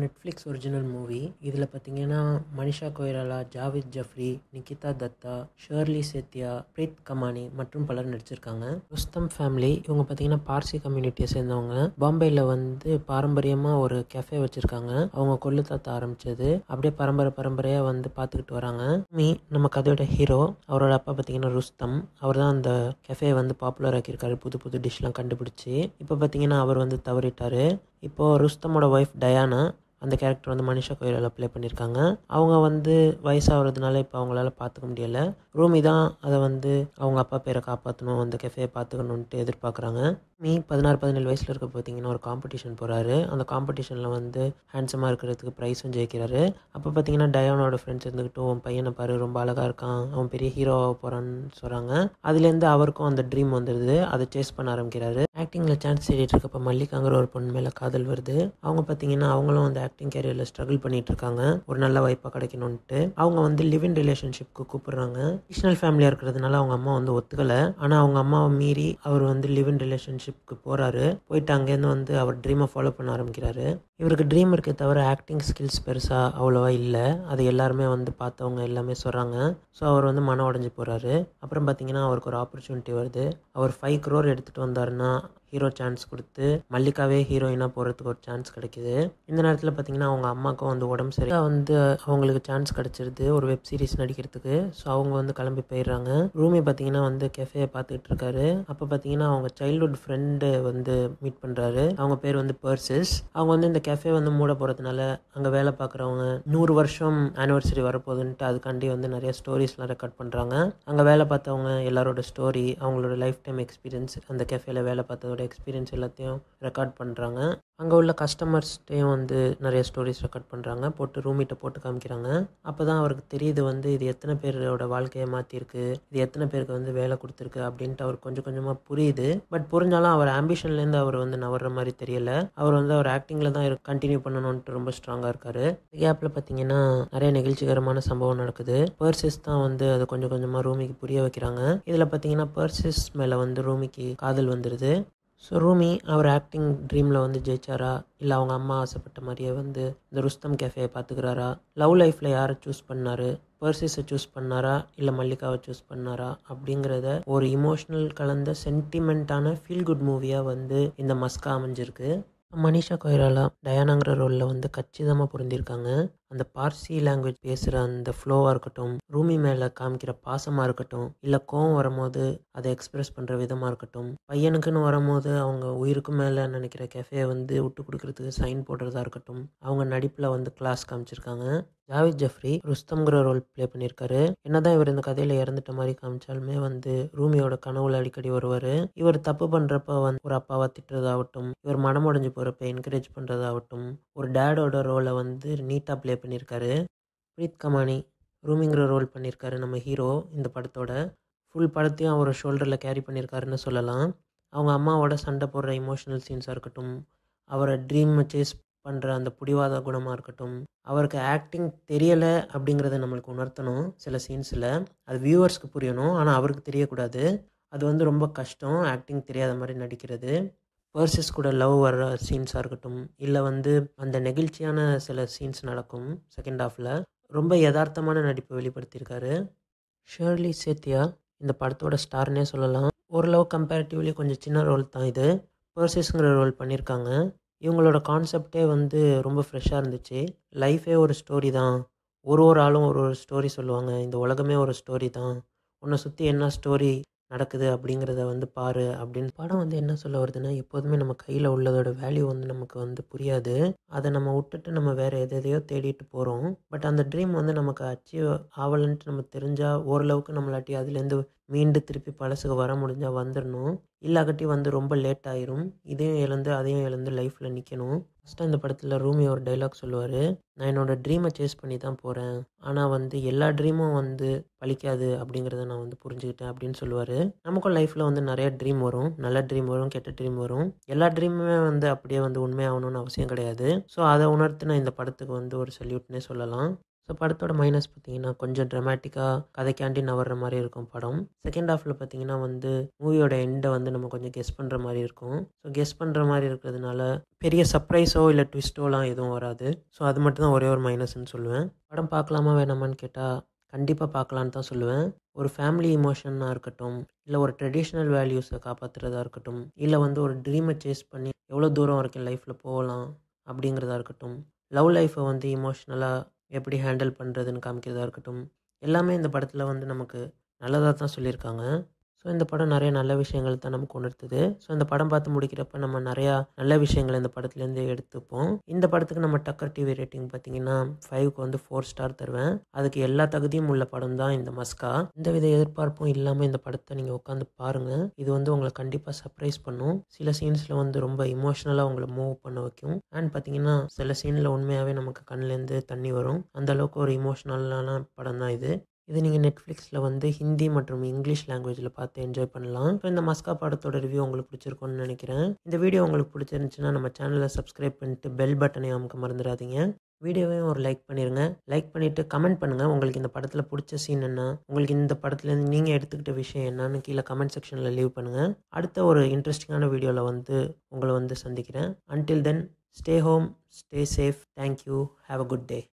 Netflix original movie இதில் பார்த்தீங்கன்னா மனிஷா கொய்ராலா ஜாவித் ஜஃப்ரி நிகிதா தத்தா ஷர்லி சேத்தியா பிரீத் கமானி மற்றும் பலர் நடிச்சிருக்காங்க ருஸ்தம் ஃபேமிலி இவங்க பார்த்தீங்கன்னா பார்சி கம்யூனிட்டியை சேர்ந்தவங்க பாம்பேயில் வந்து பாரம்பரியமாக ஒரு கெஃபே வச்சுருக்காங்க அவங்க கொள்ளு தாத்த ஆரம்பிச்சது அப்படியே பரம்பரை பரம்பரையாக வந்து பார்த்துக்கிட்டு வராங்க மீ நம்ம கதையோட ஹீரோ அவரோட அப்பா பார்த்தீங்கன்னா ருஸ்தம் அவர் தான் அந்த கெஃபே வந்து பாப்புலர் ஆக்கியிருக்காரு புது புது டிஷ்லாம் கண்டுபிடிச்சி இப்போ பார்த்தீங்கன்னா அவர் வந்து தவறிட்டார் இப்போது ருஸ்தமோட ஒய்ஃப் டயானா அந்த கேரக்டர் வந்து மனிஷா கோயிலில் ப்ளே பண்ணியிருக்காங்க அவங்க வந்து வயசாகிறதுனால இப்போ அவங்களால பார்த்துக்க முடியலை ரூமி தான் அதை வந்து அவங்க அப்பா பேரை காப்பாற்றணும் அந்த கெஃபே பார்த்துக்கணுன்ட்டு எதிர்பார்க்குறாங்க மீ பதினாறு பதினேழு வயசில் இருக்க பார்த்தீங்கன்னா ஒரு காம்படிஷன் போகிறாரு அந்த காம்படிஷனில் வந்து ஹேண்ட்ஸமாக இருக்கிறதுக்கு ப்ரைஸும் ஜெயிக்கிறாரு அப்போ பார்த்தீங்கன்னா டயானோட ஃப்ரெண்ட்ஸ் இருந்துக்கிட்டு உன் பையனை பாரு ரொம்ப அழகாக இருக்கான் அவன் பெரிய ஹீரோவாக போகிறான்னு சொல்கிறாங்க அதுலேருந்து அவருக்கும் அந்த ட்ரீம் வந்துடுது அதை சேஸ் பண்ண ஆரம்பிக்கிறாரு ஆக்டிங்கில் சான்ஸ் தேடிட்டு இருக்கப்ப மல்லிகாங்கிற ஒரு பொண்ணு மேலே காதல் வருது அவங்க பார்த்தீங்கன்னா அவங்களும் அந்த ஆக்டிங் கேரியரில் ஸ்ட்ரகிள் பண்ணிட்டு இருக்காங்க ஒரு நல்ல வாய்ப்பாக கிடைக்கணும்ட்டு அவங்க வந்து லிவ் இன் ரிலேஷன்ஷிப்க்கு கூப்பிடுறாங்க ட்ரெடிஷ்னல் ஃபேமிலியாக இருக்கிறதுனால அவங்க அம்மா வந்து ஒத்துக்கலை ஆனால் அவங்க அம்மாவை மீறி அவர் வந்து லிவ் இன் ரிலேஷன்ஷிப்க்கு போகிறாரு போயிட்டு அங்கேருந்து வந்து அவர் ட்ரீமை ஃபாலோ பண்ண ஆரம்பிக்கிறாரு இவருக்கு ட்ரீம் இருக்கே தவிர ஆக்டிங் ஸ்கில்ஸ் பெருசாக அவ்வளோவா இல்லை அது எல்லாருமே வந்து பார்த்தவங்க எல்லாமே சொல்கிறாங்க ஸோ அவர் வந்து மனம் உடஞ்சி போகிறாரு அப்புறம் பார்த்தீங்கன்னா அவருக்கு ஒரு ஆப்பர்ச்சுனிட்டி வருது அவர் ஃபைவ் க்ரோர் எடுத்துகிட்டு வந்தாருன்னா ஹீரோ சான்ஸ் கொடுத்து மல்லிகாவே ஹீரோயினாக போகிறதுக்கு ஒரு சான்ஸ் கிடைக்குது இந்த நேரத்தில் பார்த்தீங்கன்னா அவங்க அம்மாவுக்கும் வந்து உடம்பு சரியா வந்து அவங்களுக்கு சான்ஸ் கிடச்சிருது ஒரு வெப் சீரிஸ் நடிக்கிறதுக்கு ஸோ அவங்க வந்து கிளம்பி போயிடுறாங்க ரூமி பார்த்தீங்கன்னா வந்து கெஃபே பார்த்துக்கிட்டு இருக்காரு அப்போ பார்த்தீங்கன்னா அவங்க சைல்ட்ஹுட் ஃப்ரெண்டு வந்து மீட் பண்ணுறாரு அவங்க பேர் வந்து பர்சஸ் அவங்க வந்து இந்த கெஃபே வந்து மூட போகிறதுனால அங்கே வேலை பார்க்குறவங்க நூறு வருஷம் ஆனிவர்சரி வரப்போகுதுன்ட்டு அதுக்காண்டி வந்து நிறைய ஸ்டோரிஸ்லாம் ரெக்கார்ட் பண்ணுறாங்க அங்கே வேலை பார்த்தவங்க எல்லாரோட ஸ்டோரி அவங்களோட லைஃப் டைம் எக்ஸ்பீரியன்ஸ் அந்த கெஃபேல வேலை பார்த்ததோட எக்ஸ்பீரியன்ஸ் எல்லாத்தையும் ரெக்கார்ட் பண்ணுறாங்க அங்கே உள்ள கஸ்டமர்ஸ்டையும் வந்து நிறைய ஸ்டோரிஸ் ரெக்கார்ட் பண்ணுறாங்க போட்டு ரூமிட்ட போட்டு காமிக்கிறாங்க அப்போ தான் அவருக்கு தெரியுது வந்து இது எத்தனை பேரோட வாழ்க்கையை மாற்றிருக்கு இது எத்தனை பேருக்கு வந்து வேலை கொடுத்துருக்கு அப்படின்ட்டு அவர் கொஞ்சம் கொஞ்சமாக புரியுது பட் புரிஞ்சாலும் அவர் ஆம்பிஷன்லேருந்து அவர் வந்து நவர்ற மாதிரி தெரியல அவர் வந்து அவர் ஆக்டிங்கில் தான் கண்டினியூ பண்ணணும்ட்டு ரொம்ப ஸ்ட்ராங்காக இருக்காரு கேப்பில் பார்த்தீங்கன்னா நிறைய நிகழ்ச்சிகரமான சம்பவம் நடக்குது பர்சஸ் தான் வந்து அதை கொஞ்சம் கொஞ்சமாக ரூமிக்கு புரிய வைக்கிறாங்க இதில் பார்த்தீங்கன்னா பர்சஸ் மேலே வந்து ரூமிக்கு காதல் வந்துடுது ஸோ ரூமி அவர் ஆக்டிங் ட்ரீமில் வந்து ஜெயிச்சாரா இல்லை அவங்க அம்மா ஆசைப்பட்ட மாதிரியே வந்து இந்த ருஸ்தம் கேஃபேயை பார்த்துக்கிறாரா லவ் லைஃப்பில் யாரை சூஸ் பண்ணாரு பர்சஸை சூஸ் பண்ணாரா இல்லை மல்லிகாவை சூஸ் பண்ணாரா அப்படிங்கிறத ஒரு இமோஷ்னல் கலந்த சென்டிமெண்ட்டான ஃபீல் குட் மூவியாக வந்து இந்த மஸ்கா அமைஞ்சிருக்கு மனிஷா கொய்ராலா டயானாங்கிற ரோலில் வந்து கச்சிதமாக பொருந்திருக்காங்க அந்த பார்சி லாங்குவேஜ் பேசுகிற அந்த ஃப்ளோவாக இருக்கட்டும் ரூமி மேலே காமிக்கிற பாசமாக இருக்கட்டும் இல்லை கோவம் வரும்போது அதை எக்ஸ்பிரஸ் பண்ணுற விதமாக இருக்கட்டும் பையனுக்குன்னு வரும்போது அவங்க உயிருக்கு மேலே நினைக்கிற கெஃபே வந்து விட்டு கொடுக்கறதுக்கு சைன் போடுறதா இருக்கட்டும் அவங்க நடிப்பில் வந்து கிளாஸ் காமிச்சிருக்காங்க ஜாவித் ஜஃப்ரி ருஸ்தம்ங்கிற ரோல் ப்ளே பண்ணியிருக்காரு என்னதான் இவர் இந்த கதையில் இறந்துட்ட மாதிரி காமிச்சாலுமே வந்து ரூமியோட கனவுல அடிக்கடி வருவார் இவர் தப்பு பண்ணுறப்ப வந்து ஒரு அப்பாவை திட்டுறதாகட்டும் இவர் மனமுடைஞ்சு போகிறப்ப என்கரேஜ் பண்ணுறதாகட்டும் ஒரு டேடோட ரோலை வந்து நீட்டாக ப்ளே பண்ணியிருக்காரு பிரீத் கமானி ரூமிங்கிற ரோல் பண்ணியிருக்காரு நம்ம ஹீரோ இந்த படத்தோட ஃபுல் படத்தையும் அவர் ஷோல்டரில் கேரி பண்ணியிருக்காருன்னு சொல்லலாம் அவங்க அம்மாவோட சண்டை போடுற இமோஷனல் சீன்ஸாக இருக்கட்டும் அவரை ட்ரீம் சேஸ் பண்ணுற அந்த புடிவாத குணமாக இருக்கட்டும் அவருக்கு ஆக்டிங் தெரியலை அப்படிங்கிறத நம்மளுக்கு உணர்த்தணும் சில சீன்ஸில் அது வியூவர்ஸ்க்கு புரியணும் ஆனால் அவருக்கு தெரியக்கூடாது அது வந்து ரொம்ப கஷ்டம் ஆக்டிங் தெரியாத மாதிரி நடிக்கிறது பர்சஸ் கூட லவ் வர்ற சீன்ஸாக இருக்கட்டும் இல்லை வந்து அந்த நெகிழ்ச்சியான சில சீன்ஸ் நடக்கும் செகண்ட் ஹாஃபில் ரொம்ப யதார்த்தமான நடிப்பை வெளிப்படுத்தியிருக்காரு ஷேர்லி சேத்தியா இந்த படத்தோட ஸ்டார்னே சொல்லலாம் ஓரளவு கம்பேரிட்டிவ்லி கொஞ்சம் சின்ன ரோல் தான் இது பர்சஸ்ங்கிற ரோல் பண்ணியிருக்காங்க இவங்களோட கான்செப்டே வந்து ரொம்ப ஃப்ரெஷ்ஷாக இருந்துச்சு லைஃபே ஒரு ஸ்டோரி தான் ஒரு ஒரு ஆளும் ஒரு ஒரு ஸ்டோரி சொல்லுவாங்க இந்த உலகமே ஒரு ஸ்டோரி தான் உன்னை சுற்றி என்ன ஸ்டோரி நடக்குது அப்படிங்கிறத வந்து பாரு அப்படின்னு படம் வந்து என்ன சொல்ல வருதுன்னா எப்போதுமே நம்ம கையில் உள்ளதோட வேல்யூ வந்து நமக்கு வந்து புரியாது அதை நம்ம விட்டுட்டு நம்ம வேறு எது எதையோ தேடிட்டு போகிறோம் பட் அந்த ட்ரீம் வந்து நமக்கு அச்சீவ் ஆகலன்ட்டு நம்ம தெரிஞ்சால் ஓரளவுக்கு நம்மளாட்டி அதுலேருந்து மீண்டு திருப்பி பழசுக்கு வர முடிஞ்சால் வந்துடணும் இல்லாக்கட்டி வந்து ரொம்ப லேட் ஆயிரும் இதையும் இழந்து அதையும் இழந்து லைஃப்பில் நிற்கணும் ஃபஸ்ட்டு அந்த படத்தில் ரூமி ஒரு டைலாக் சொல்லுவார் நான் என்னோடய ட்ரீமை சேஸ் பண்ணி தான் போகிறேன் ஆனால் வந்து எல்லா ட்ரீமும் வந்து பழிக்காது அப்படிங்கிறத நான் வந்து புரிஞ்சுக்கிட்டேன் அப்படின்னு சொல்லுவார் நமக்கும் லைஃப்பில் வந்து நிறைய ட்ரீம் வரும் நல்ல ட்ரீம் வரும் கெட்ட ட்ரீம் வரும் எல்லா ட்ரீமுமே வந்து அப்படியே வந்து உண்மையாகணும்னு அவசியம் கிடையாது ஸோ அதை உணர்த்தின இந்த படத்துக்கு வந்து ஒரு சல்யூட்னே சொல்லலாம் ஸோ ஸோ படத்தோட மைனஸ் பார்த்தீங்கன்னா கொஞ்சம் ட்ரமாட்டிக்காக கதைக்காண்டி நவர்ற மாதிரி இருக்கும் படம் செகண்ட் ஹாஃபில் பார்த்தீங்கன்னா வந்து மூவியோட எண்டை வந்து நம்ம கொஞ்சம் கெஸ் பண்ணுற மாதிரி இருக்கும் ஸோ கெஸ் பண்ணுற மாதிரி இருக்கிறதுனால பெரிய சர்ப்ரைஸோ இல்லை ட்விஸ்ட்டோலாம் எதுவும் வராது ஸோ அது மட்டும் தான் ஒரே ஒரு மைனஸ்ன்னு சொல்லுவேன் படம் பார்க்கலாமா வேணாமான்னு கேட்டால் கண்டிப்பாக பார்க்கலான்னு தான் சொல்லுவேன் ஒரு ஃபேமிலி இமோஷனாக இருக்கட்டும் இல்லை ஒரு ட்ரெடிஷ்னல் வேல்யூஸை காப்பாற்றுறதா இருக்கட்டும் இல்லை வந்து ஒரு ட்ரீமை சேஸ் பண்ணி எவ்வளோ தூரம் வரைக்கும் லைஃப்பில் போகலாம் அப்படிங்கிறதா இருக்கட்டும் லவ் லைஃப்பை வந்து இமோஷ்னலாக எப்படி ஹேண்டில் பண்ணுறதுன்னு காமிக்கிறதா இருக்கட்டும் எல்லாமே இந்த படத்தில் வந்து நமக்கு நல்லதாக தான் சொல்லியிருக்காங்க ஸோ இந்த படம் நிறைய நல்ல விஷயங்கள் தான் நமக்கு உணர்த்துது ஸோ இந்த படம் பார்த்து முடிக்கிறப்ப நம்ம நிறையா நல்ல விஷயங்கள் இந்த படத்துலேருந்து எடுத்துப்போம் இந்த படத்துக்கு நம்ம டக்கர் டிவி ரேட்டிங் பார்த்தீங்கன்னா ஃபைவ்க்கு வந்து ஃபோர் ஸ்டார் தருவேன் அதுக்கு எல்லா தகுதியும் உள்ள படம் தான் இந்த மஸ்கா இந்த வித எதிர்பார்ப்பும் இல்லாமல் இந்த படத்தை நீங்கள் உட்காந்து பாருங்கள் இது வந்து உங்களை கண்டிப்பாக சர்ப்ரைஸ் பண்ணும் சில சீன்ஸில் வந்து ரொம்ப இமோஷ்னலாக உங்களை மூவ் பண்ண வைக்கும் அண்ட் பார்த்தீங்கன்னா சில சீனில் உண்மையாகவே நமக்கு கண்ணிலேருந்து தண்ணி வரும் அந்த அளவுக்கு ஒரு இமோஷ்னலான படம் தான் இது இது நீங்கள் நெட்ஃப்ளிக்ஸில் வந்து ஹிந்தி மற்றும் இங்கிலீஷ் லாங்குவேஜில் பார்த்து என்ஜாய் பண்ணலாம் ஸோ இந்த மஸ்கா படத்தோட ரிவ்யூ உங்களுக்கு பிடிச்சிருக்கும்னு நினைக்கிறேன் இந்த வீடியோ உங்களுக்கு பிடிச்சிருந்துச்சுன்னா நம்ம சேனலை சப்ஸ்கிரைப் பண்ணிட்டு பெல் பட்டனை அமுக்க மறந்துடாதீங்க வீடியோவையும் ஒரு லைக் பண்ணிடுங்க லைக் பண்ணிவிட்டு கமெண்ட் பண்ணுங்கள் உங்களுக்கு இந்த படத்தில் பிடிச்ச சீன் என்ன உங்களுக்கு இந்த படத்துலேருந்து நீங்கள் எடுத்துக்கிட்ட விஷயம் என்னன்னு கீழே கமெண்ட் செக்ஷனில் லீவ் பண்ணுங்கள் அடுத்த ஒரு இன்ட்ரெஸ்டிங்கான வீடியோவில் வந்து உங்களை வந்து சந்திக்கிறேன் until then stay home stay safe thank you have a good day